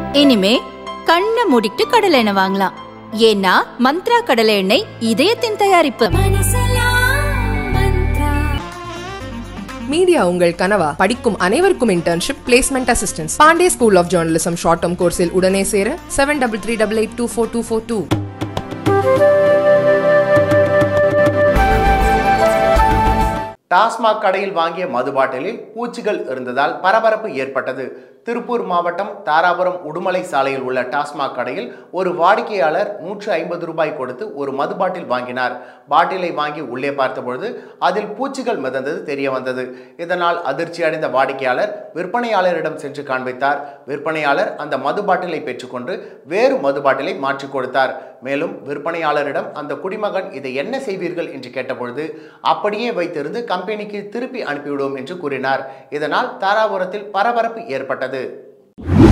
இனிமே கண்ணை மூடிட்டு கடலை எண்ணெய் வாங்கலாம் ஏன்னா மந்த்ரா கடலை எண்ணெய் இதயத்தின் தயாரிப்பு மீடியா உங்கள் கனவா படிக்கும் அனைவருக்கும் internship placement assistance Pandey school of journalism short term கோர்ஸில் உடனே சேர seven double three double eight two four two four two TASMAC கடையில் வாங்கிய மது பாட்டிலில் பூச்சிகள் இருந்ததால் பரபரப்பு ஏற்பட்டது திருப்பூர் மாவட்டம் தாராபுரம் உடுமலை சாலையில் உள்ள டாஸ்மாக் கடையில் ஒரு வாடிக்கையாளர் நூற்று ஐம்பது ரூபாய் கொடுத்து ஒரு மது பாட்டில் வாங்கினார் பாட்டிலை வாங்கி உள்ளே பார்த்தபொழுது அதில் பூச்சிகள் மிதந்தது தெரிய வந்தது இதனால் அதிர்ச்சி அடைந்த வாடிக்கையாளர் விற்பனையாளரிடம் சென்று காண்பித்தார் விற்பனையாளர் அந்த மது பாட்டிலை பெற்றுக்கொண்டு வேறு மது பாட்டிலை மாற்றிக் கொடுத்தார் மேலும் விற்பனையாளரிடம் அந்த குடிமகன் இதை என்ன செய்வீர்கள் என்று கேட்டபொழுது அப்படியே வைத்திருந்து கம்பெனிக்கு திருப்பி அனுப்பிவிடுவோம் என்று கூறினார் இதனால் தாராபுரத்தில் பரபரப்பு ஏற்பட்டது